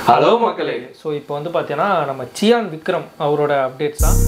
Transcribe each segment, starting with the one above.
hello மக்களே so இப்போ வந்து பார்த்தீங்கன்னா நம்ம சியான் விக்ரம் அவரோட அப்டேட்ஸ் தான்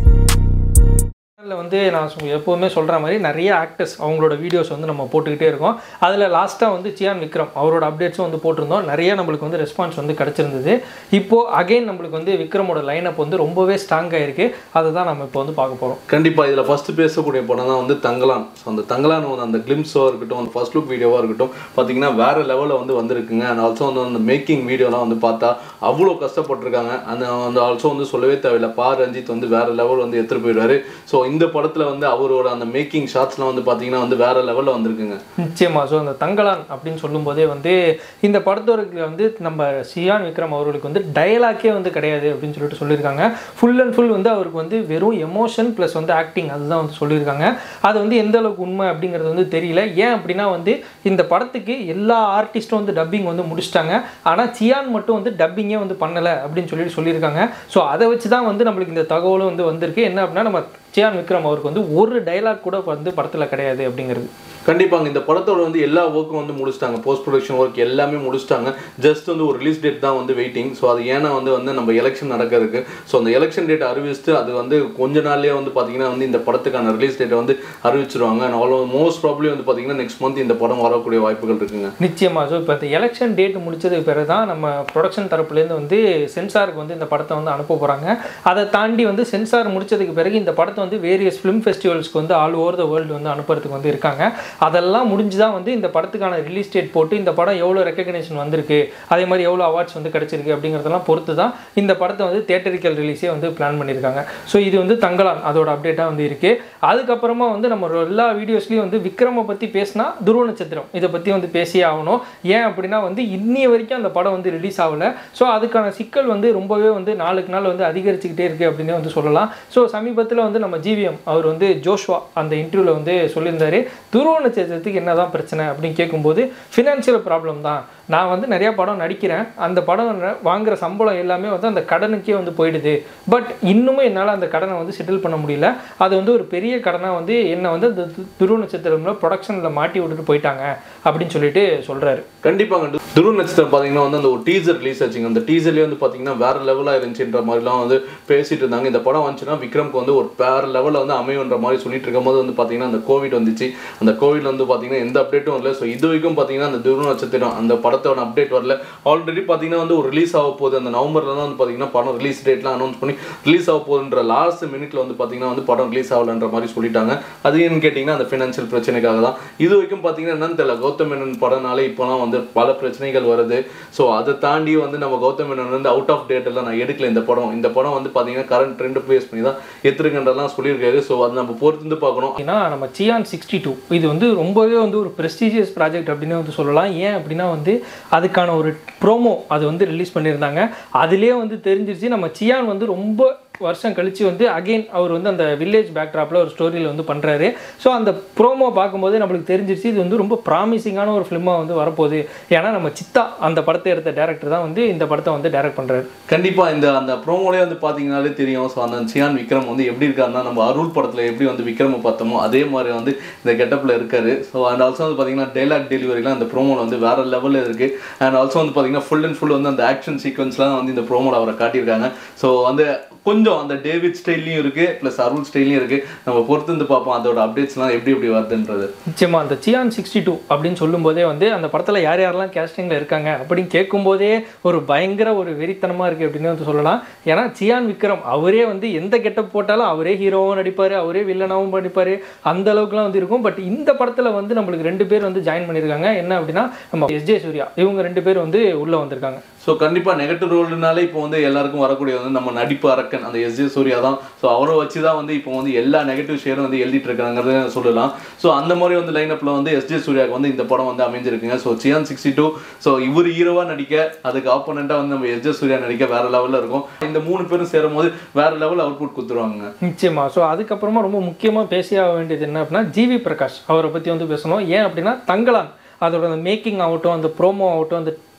அதில் வந்து நான் சொ- எப்போவுமே சொல்கிற மாதிரி நிறைய ஆக்டர்ஸ் அவங்களோட வீடியோஸ் வந்து நம்ம போட்டுக்கிட்டே இருக்கோம் அதில் லாஸ்ட்டாக வந்து சியான் விக்ரம் அவரோட அப்டேட்ஸும் வந்து போட்டிருந்தோம் நிறைய நம்மளுக்கு வந்து ரெஸ்பான்ஸ் வந்து கிடச்சிருந்தது இப்போது அகைன் நம்மளுக்கு வந்து விக்ரமோட லைனப் வந்து ரொம்பவே ஸ்ட்ராங் ஆயிருக்கு அதை தான் நம்ம இப்போ வந்து பார்க்க போகிறோம் கண்டிப்பா இதுல ஃபர்ஸ்ட் பேசக்கூடிய படம் தான் வந்து தங்கலான் ஸோ அந்த தங்கலான் வந்து அந்த கிளிம்ஸோ இருக்கட்டும் அந்த ஃபர்ஸ்ட் லுக் வீடியோவா இருக்கட்டும் பாத்தீங்கன்னா வேற லெவலில் வந்து வந்திருக்குங்க அண்ட் ஆல்சோ வந்து அந்த மேக்கிங் வீடியோலாம் வந்து பார்த்தா அவ்வளோ கஷ்டப்பட்டிருக்காங்க அந்த அந்த ஆல்சோ வந்து சொல்லவே தேவையில்ல பா ரஞ்சித் வந்து வேற லெவல் வந்து எடுத்துட்டு போயிடுவாரு ஸோ இந்த படத்துல வந்து அவரோட அந்த மேக்கிங் ஷாட்ஸ்லாம் வந்து பாத்தீங்கன்னா வந்து வேற லெவலில் வந்திருக்குங்க நிச்சயமா ஸோ அந்த தங்கலான் அப்படின்னு சொல்லும்போதே வந்து இந்த படத்தோருக்கு வந்து நம்ம சியான் விக்ரம் அவர்களுக்கு வந்து டயலாக்கே வந்து கிடையாது அப்படின்னு சொல்லிட்டு சொல்லியிருக்காங்க ஃபுல் அண்ட் ஃபுல் வந்து அவருக்கு வந்து வெறும் எமோஷன் ப்ளஸ் வந்து ஆக்டிங் அதுதான் வந்து சொல்லியிருக்காங்க அது வந்து எந்த அளவுக்கு உண்மை அப்படிங்கிறது வந்து தெரியல ஏன் அப்படின்னா வந்து இந்த படத்துக்கு எல்லா ஆர்டிஸ்ட்டும் வந்து டப்பிங் வந்து முடிச்சிட்டாங்க ஆனால் சியான் மட்டும் வந்து டப்பிங்கே வந்து பண்ணலை அப்படின்னு சொல்லிட்டு சொல்லியிருக்காங்க ஸோ அதை வச்சு தான் வந்து நம்மளுக்கு இந்த தகவலும் வந்து வந்திருக்கு என்ன அப்படின்னா நம்ம சியான் விக்ரம் அவருக்கு வந்து ஒரு டைலாக் கூட வந்து படத்தில் கிடையாது அப்படிங்கிறது கண்டிப்பாங்க இந்த படத்தோட வந்து எல்லா ஒர்க்கும் வந்து முடிச்சிட்டாங்க போஸ்ட் ப்ரொடக்ஷன் ஒர்க் எல்லாமே முடிச்சிட்டாங்க ஜஸ்ட் வந்து ஒரு ரிலீஸ் டேட் தான் வந்து வெயிட்டிங் ஸோ அது ஏன்னா வந்து வந்து நம்ம எலெக்ஷன் நடக்கிறதுக்கு ஸோ அந்த எலெக்ஷன் டேட் அறிவிச்சுட்டு அது வந்து கொஞ்ச நாள்லயே வந்து பார்த்தீங்கன்னா வந்து இந்த படத்துக்கான ரிலீஸ் டேட்டை வந்து அறிவிச்சிருவாங்க அவ்வளோ மோஸ்ட் ப்ராப்ளி வந்து பார்த்தீங்கன்னா நெக்ஸ்ட் மந்த் இந்த படம் வரக்கூடிய வாய்ப்புகள் இருக்குங்க நிச்சயமா ஸோ இப்போ இந்த எலெக்ஷன் டேட் முடிச்சதுக்கு பிறகு தான் நம்ம ப்ரொடக்ஷன் தரப்புலேருந்து வந்து சென்சாருக்கு வந்து இந்த படத்தை வந்து அனுப்ப போகிறாங்க அதை தாண்டி வந்து சென்சார் முடிச்சதுக்கு பிறகு இந்த படத்தை வந்து வேரியஸ் ஃபிலிம் ஃபெஸ்டிவல்ஸ்க்கு வந்து ஆல் ஓவர் த வேர்ல்டு வந்து அனுப்புறதுக்கு வந்து இருக்காங்க அதெல்லாம் முடிஞ்சு தான் வந்து இந்த படத்துக்கான ரிலீஸ் டேட் போட்டு இந்த படம் எவ்வளோ ரெக்கக்னேஷன் வந்திருக்கு அதே மாதிரி எவ்வளோ அவார்ட்ஸ் வந்து கிடச்சிருக்கு அப்படிங்கிறதெல்லாம் பொறுத்து தான் இந்த படத்தை வந்து தேட்டரிக்கல் ரிலீஸே வந்து பிளான் பண்ணியிருக்காங்க ஸோ இது வந்து தங்கலான் அதோட அப்டேட்டாக வந்து இருக்குது அதுக்கப்புறமா வந்து நம்ம எல்லா வீடியோஸ்லையும் வந்து விக்ரமை பற்றி பேசினா துருவ நட்சத்திரம் இதை பற்றி வந்து பேசியே ஆகணும் ஏன் அப்படின்னா வந்து இன்னிய வரைக்கும் அந்த படம் வந்து ரிலீஸ் ஆகல ஸோ அதுக்கான சிக்கல் வந்து ரொம்பவே வந்து நாளுக்கு நாள் வந்து அதிகரிச்சுக்கிட்டே இருக்குது அப்படின்னே வந்து சொல்லலாம் ஸோ சமீபத்தில் வந்து நம்ம ஜிவிஎம் அவர் வந்து ஜோஷ்வா அந்த இன்டர்வியூவில் வந்து சொல்லியிருந்தாரு துருவ நட்சத்திரத்துக்கு என்னதான் பிரச்சனை அப்படின்னு கேட்கும்போது ஃபினான்ஷியல் ப்ராப்ளம் தான் நான் வந்து நிறைய படம் நடிக்கிறேன் அந்த படம் ந- வாங்குற சம்பளம் எல்லாமே வந்து அந்த கடனுக்கே வந்து போயிடுது பட் இன்னுமே என்னால் அந்த கடனை வந்து செட்டில் பண்ண முடியல அது வந்து ஒரு பெரிய கடனாக வந்து என்னை வந்து அந்த து- துருவ நட்சத்திரம்ல ப்ரொடக்ஷனில் மாட்டி விட்டுட்டு போயிட்டாங்க அப்படின்னு சொல்லிட்டு சொல்கிறாரு கண்டிப்பாங்க து- துருவ நட்சத்திரம் பார்த்தீங்கன்னா வந்து அந்த ஒரு டீசர் ரிலீஸ் ஆச்சுங்க அந்த டீசர்லேயே வந்து பார்த்தீங்கன்னா வேற லெவலாக இருந்துச்சுன்ற மாதிரிலாம் வந்து பேசிட்டு இருந்தாங்க இந்த படம் வந்துச்சுன்னா விக்ரம்க்கு வந்து ஒரு வேற லெவலில் வந்து அமையுன்ற மாதிரி சொல்லிட்டு இருக்கும்போது வந்து பார்த்தீங்கன்னா அந்த கோவிட் வந்துச்சு அந்த கோவிட் வந்து பார்த்தீங்கன்னா எந்த அப்டேட்டும் வரல ஸோ இது வரைக்கும் பார்த்தீங்கன்னா அந்த துருவ நட்சத்திரம் அந்த படத்தோட அப்டேட் வரல ஆல்ரெடி பார்த்தீங்கன்னா வந்து ஒரு ரிலீஸ் ஆக போகுது அந்த நவம்பரில் தான் வந்து பார்த்தீங்கன்னா படம் ரிலீஸ் டேட்லாம் அனௌன்ஸ் பண்ணி ரிலீஸ் ஆக போகுதுன்ற லாஸ்ட் மினிட்ல வந்து பார்த்தீங்கன்னா வந்து படம் ரிலீஸ் ஆகலன்ற மாதிரி சொல்லிட்டாங்க அது ஏன்னு கேட்டிங்கன்னா அந்த ஃபினான்ஷியல் பிரச்சனைக்காக தான் இது வரைக்கும் பார்த்தீங்கன்னா என்னன்னு தெரியல கௌதம் மேனன் படம்னாலே இப்போலாம் வந்து பல பிரச்சனைகள் வருது ஸோ அதை தாண்டி வந்து நம்ம கௌதம் மேனன் வந்து அவுட் ஆஃப் டேட் எல்லாம் நான் எடுக்கல இந்த படம் இந்த படம் வந்து பார்த்தீங்கன்னா கரண்ட் ட்ரெண்ட் பேஸ் பண்ணி தான் எடுத்துருக்கன்றதெல்லாம் சொல்லியிருக்காரு ஸோ அது நம்ம பொறுத்து பார்க்கணும் ஏன்னா நம்ம சியான் சிக்ஸ்டி டூ இது வந்து ரொம்பவே வந்து ஒரு ப்ரெஸ்டீஜியஸ் ப்ராஜெக்ட் அப்படின்னு வந்து சொல்லலாம் ஏன் அப்படின்னா வந்து அதுக்கான ஒரு ப்ரோமோ அது வந்து ரிலீஸ் பண்ணியிருந்தாங்க அதுலேயே வந்து தெரிஞ்சிருச்சு நம்ம சியான் வந்து ரொம்ப வருஷம் கழிச்சு வந்து அகைன் அவர் வந்து அந்த வில்லேஜ் பேக்ட்ராப்பில் ஒரு ஸ்டோரியில் வந்து பண்ணுறாரு ஸோ அந்த ப்ரோமோ பார்க்கும்போது நம்மளுக்கு தெரிஞ்சிருச்சு இது வந்து ரொம்ப ப்ராமிசிங்கான ஒரு ஃபிலிமாக வந்து வரப்போகுது ஏன்னா நம்ம சித்தா அந்த படத்தை எடுத்த டேரக்டர் தான் வந்து இந்த படத்தை வந்து டைரக்ட் பண்ணுறாரு கண்டிப்பா இந்த அந்த ப்ரோமோலே வந்து பாத்தீங்கன்னாலே தெரியும் ஸோ அந்த சியான் விக்ரம் வந்து எப்படி இருக்காருன்னா நம்ம அருள் படத்துல எப்படி வந்து விக்ரம பார்த்தோமோ அதே மாதிரி வந்து இந்த கெட்டப்ல இருக்காரு ஸோ அண்ட் ஆல்சோ வந்து பாத்தீங்கன்னா டைலாக் டெலிவரிலாம் அந்த ப்ரோமோல வந்து வேற லெவல்ல இருக்கு அண்ட் ஆல்சோ வந்து பாத்தீங்கன்னா ஃபுல் அண்ட் ஃபுல் வந்து அந்த ஆக்ஷன் சீக்வன்ஸ்லாம் வந்து இந்த ப்ரோமோல அவரை காட்டியிருக்காங்க ஸோ வந்து கொஞ்சம் அந்த டேவிட் ஸ்டைல்லையும் இருக்கு ப்ளஸ் அருள் ஸ்டைல்லையும் இருக்கு நம்ம பொறுத்து வந்து பார்ப்போம் அதோட அப்டேட்ஸ்லாம் எப்படி எப்படி வருதுன்றது நிச்சயமா அந்த சியான் சிக்ஸ்டி டூ அப்படின்னு சொல்லும்போதே வந்து அந்த படத்தில் யார் யாரெல்லாம் கேஸ்டிங்கில் இருக்காங்க அப்படின்னு கேட்கும்போதே ஒரு பயங்கர ஒரு வெறித்தனமாக இருக்குது அப்படின்னு வந்து சொல்லலாம் ஏன்னா சியான் விக்ரம் அவரே வந்து எந்த கெட்டப் போட்டாலும் அவரே ஹீரோவும் நடிப்பார் அவரே வில்லனாவும் நடிப்பார் அந்த அளவுக்குலாம் வந்து இருக்கும் பட் இந்த படத்தில் வந்து நம்மளுக்கு ரெண்டு பேர் வந்து ஜாயின் பண்ணியிருக்காங்க என்ன அப்படின்னா நம்ம எஸ்ஜே சூர்யா இவங்க ரெண்டு பேர் வந்து உள்ளே வந்திருக்காங்க ஸோ கண்டிப்பாக நெகட்டிவ் ரோல்னாலே இப்போ வந்து எல்லாருக்கும் வரக்கூடிய வந்து நம்ம நடிப்பு அரக்கன் அந்த எஸ் ஜே சூர்யா தான் ஸோ அவரை வச்சு தான் வந்து இப்போ வந்து எல்லா நெகட்டிவ் ஷேரும் வந்து எழுதிட்டு இருக்காங்கிறத சொல்லலாம் ஸோ அந்த மாதிரி வந்து லைனப்பில் வந்து எஸ் ஜே சூர்யாவுக்கு வந்து இந்த படம் வந்து அமைஞ்சிருக்குங்க so Chiyaan sixty two so இவர் ஹீரோவாக நடிக்க அதுக்கு ஆப்போனண்ட்டாக வந்து நம்ம எஸ் ஜே சூர்யா நடிக்க வேற லெவலில் இருக்கும் இந்த மூணு பேரும் சேரும் போது வேற லெவல் அவுட்புட் கொடுத்துருவாங்க நிச்சயமா ஸோ அதுக்கப்புறமா ரொம்ப முக்கியமாக பேசியாக வேண்டியது என்ன அப்படின்னா ஜிவி பிரகாஷ் அவரை பற்றி வந்து பேசணும் ஏன் அப்படின்னா தங்கலான் அதோட அந்த மேக்கிங் ஆகட்டும் அந்த ப்ரோமோ ஆகட்டும் அந்த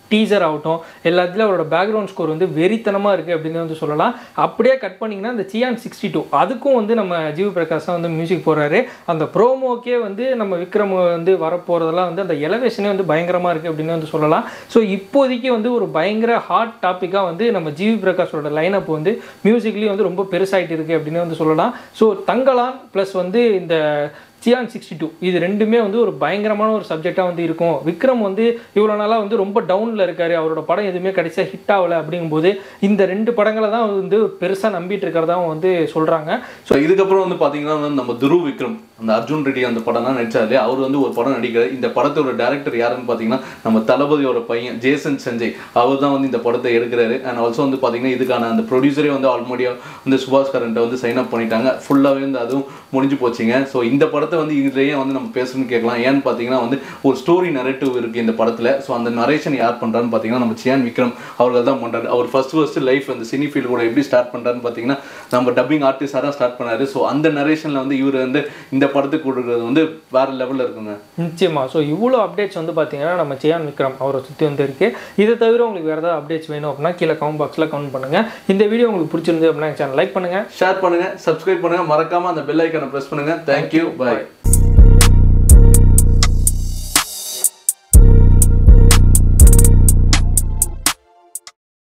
டீசர் ஆகட்டும் எல்லாத்துலேயும் அவரோட பேக்ரவுண்ட் ஸ்கோர் வந்து வெறித்தனமாக இருக்குது அப்படின்னு வந்து சொல்லலாம் அப்படியே கட் பண்ணிங்கன்னா இந்த சியான் சிக்ஸ்டி டூ அதுக்கும் வந்து நம்ம ஜிவி பிரகாஷ் தான் வந்து மியூசிக் போடுறாரு அந்த ப்ரோமோக்கே வந்து நம்ம விக்ரம் வந்து வரப்போகிறதெல்லாம் வந்து அந்த எலவேஷனே வந்து பயங்கரமாக இருக்குது அப்படின்னு வந்து சொல்லலாம் ஸோ இப்போதைக்கு வந்து ஒரு பயங்கர ஹாட் டாப்பிக்காக வந்து நம்ம ஜிவி பிரகாஷோட லைனப் வந்து மியூசிக்லேயும் வந்து ரொம்ப பெருசாயிட்டு இருக்குது அப்படின்னு வந்து சொல்லலாம் ஸோ தங்கலான் ப்ளஸ் வந்து இந்த சியான் சிக்ஸ்டி டூ இது ரெண்டுமே வந்து ஒரு பயங்கரமான ஒரு சப்ஜெக்டாக வந்து இருக்கும் விக்ரம் வந்து இவ்வளோ நாளாக வந்து ரொம்ப டவுனில் இருக்காரு அவரோட படம் எதுவுமே கடைசியாக ஹிட் ஆகலை அப்படிங்கும்போது இந்த ரெண்டு படங்களை தான் வந்து பெருசாக நம்பிட்டு இருக்கிறதா வந்து சொல்கிறாங்க ஸோ இதுக்கப்புறம் வந்து பார்த்தீங்கன்னா வந்து நம்ம துருவ் விக்ரம் அந்த அர்ஜுன் ரெட்டி அந்த படம்லாம் நடிச்சாரு அவர் வந்து ஒரு படம் நடிக்கிறார் இந்த படத்தோட டேரக்டர் யாருன்னு பார்த்தீங்கன்னா நம்ம தளபதியோட பையன் ஜேசன் சஞ்சய் அவர் தான் வந்து இந்த படத்தை எடுக்கிறாரு அண்ட் ஆல்சோ வந்து பார்த்தீங்கன்னா இதுக்கான அந்த ப்ரொடியூசரே வந்து ஆல்மோடியாக வந்து சுபாஷ் கரண்ட்டை வந்து சைன் அப் பண்ணிட்டாங்க ஃபுல்லாகவே வந்து அதுவும் முடிஞ்சு போச்சுங்க ஸோ இந்த படத்தை வந்து இதுலேயே வந்து நம்ம பேசணும்னு கேட்கலாம் ஏன்னு பார்த்தீங்கன்னா வந்து ஒரு ஸ்டோரி நரேட்டிவ் இருக்குது இந்த படத்தில் ஸோ அந்த நரேஷன் யார் பண்ணுறான்னு பார்த்தீங்கன்னா நம்ம சியான் விக்ரம் அவர்கள் தான் பண்ணுறாரு அவர் ஃபர்ஸ்ட் ஃபர்ஸ்ட் லைஃப் அந்த சினி ஃபீல்டு கூட எப்படி ஸ்டார்ட் பண்ணுறாருன்னு பார்த்தீங்கன்னா நம்ம டப்பிங் ஆர்டிஸ்டாக தான் ஸ்டார்ட் பண்ணாரு ஸோ அந்த நரேஷனில் வந்து இவர் வந்து இந்த படத்துக்கு கொடுக்குறது வந்து வேற லெவலில் இருக்குங்க நிச்சயமா ஸோ இவ்வளோ அப்டேட்ஸ் வந்து பார்த்தீங்கன்னா நம்ம சியான் விக்ரம் அவரை சுற்றி வந்து இருக்கு இதை தவிர உங்களுக்கு வேறு ஏதாவது அப்டேட்ஸ் வேணும் அப்படின்னா கீழே கமெண்ட் பாக்ஸில் கமெண்ட் பண்ணுங்க இந்த வீடியோ உங்களுக்கு பிடிச்சிருந்து அப்படின்னா சேனல் லைக் பண்ணுங்க ஷேர் பண்ணுங்க சப்ஸ்கிரைப் பண்ணுங்க மறக்காம அந்த பெல் ஐக்கனை ப்ரெஸ் பண்ணுங்க தேங்க்யூ பாய்